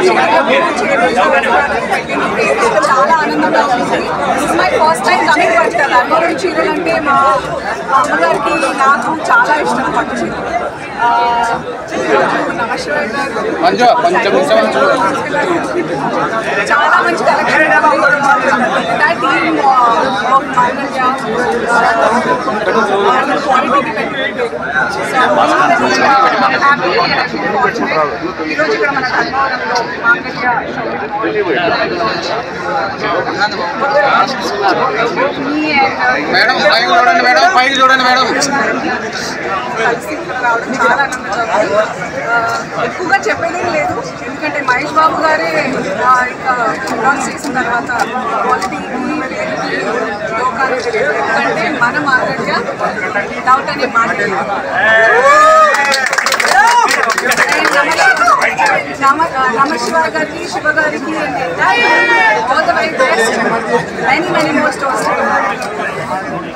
చాలా ఆనందంగా ఉంది మై ఫస్ట్ టైం కమింగ్ పట్టు కదా అన్నోరం చీరలు అంటే మా మా అమ్మగారికి నాకు చాలా ఇష్టం పట్టు చీరలు ఆ, ఈరోజు నమశివాయ గారు మంజు కొంచెం నిమిషం చాలా మంచి కలెక్షన్ టీమ్ ఆఫ్ మాంగళ్య క్వాలిటీకి పెట్టినట్టు హ్యాపీ ఈరోజు ఇక్కడ మన ధర్మవరంలో మాంగళ్య మీ and మేడం పైకి చూడండి మేడం పైకి చూడండి మేడం కలిసి ఇక్కడ రావడం చాలా ఆనందంగా ఉంది. ఆ, ఎక్కువగా చెప్పేది లేదు ఎందుకంటే మహేష్ బాబు గారే ఆ, ఇంకా లాంచ్ చేసిన తర్వాత క్వాలిటీకి పేరుకి లోకానికి ఎందుకంటే మన మార్గంగా డౌట్ అనే మాట లేదు. నమ నమ శివ గారికి శివ గారికి all the very best many many more stores